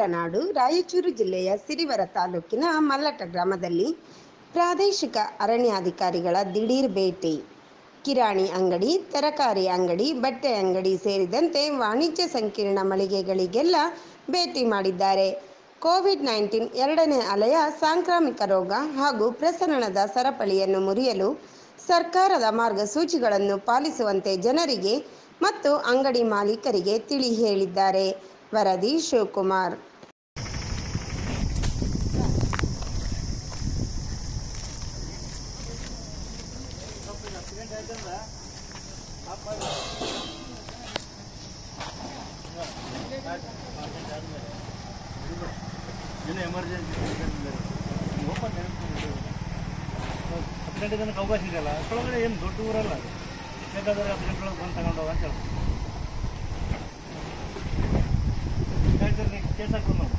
ನಾಡು ರಾಯಚೂರು ಜಿಲ್ಲೆಯ ಸಿರಿವರ ತಾಲೂಕಿನ ಮಲ್ಲಟ ಗ್ರಾಮದಲ್ಲಿ ಪ್ರಾದೇಶಿಕ ಅರಣ್ಯಾಧಿಕಾರಿಗಳ ದಿಢೀರ್ ಭೇಟಿ ಕಿರಾಣಿ ಅಂಗಡಿ ತರಕಾರಿ ಅಂಗಡಿ ಬಟ್ಟೆ ಅಂಗಡಿ ಸೇರಿದಂತೆ ವಾಣಿಜ್ಯ ಸಂಕೀರ್ಣ ಮಳಿಗೆಗಳಿಗೆಲ್ಲ ಭೇಟಿ ಮಾಡಿದ್ದಾರೆ ಕೋವಿಡ್ ನೈನ್ಟೀನ್ ಎರಡನೇ ಅಲೆಯ ಸಾಂಕ್ರಾಮಿಕ ರೋಗ ಹಾಗೂ ಪ್ರಸರಣದ ಸರಪಳಿಯನ್ನು ಮುರಿಯಲು ಸರ್ಕಾರದ ಮಾರ್ಗಸೂಚಿಗಳನ್ನು ಪಾಲಿಸುವಂತೆ ಜನರಿಗೆ ಮತ್ತು ಅಂಗಡಿ ಮಾಲೀಕರಿಗೆ ತಿಳಿ ಹೇಳಿದ್ದಾರೆ ವರದಿ ಶಿವಕುಮಾರ್ ಏನು ಎಮರ್ಜೆನ್ಸಿ ಓಪನ್ ಹತ್ತು ಗಂಟೆ ತನಕ ಅವಕಾಶ ಇದೆಯಲ್ಲ ಅಷ್ಟೊಳಗಡೆ ಏನು ದೊಡ್ಡ ಊರಲ್ಲ ಅದು ಬೇಕಾದ್ರೆ ಹತ್ತು ಗಂಟೆ ಒಳಗೆ ಬಂದು ತಗೊಂಡು ಹೋಗ ಅಂತ ಹೇಳ್ಬೋದು ಕೇಸ್ ಹಾಕೊಂಡು ನಾವು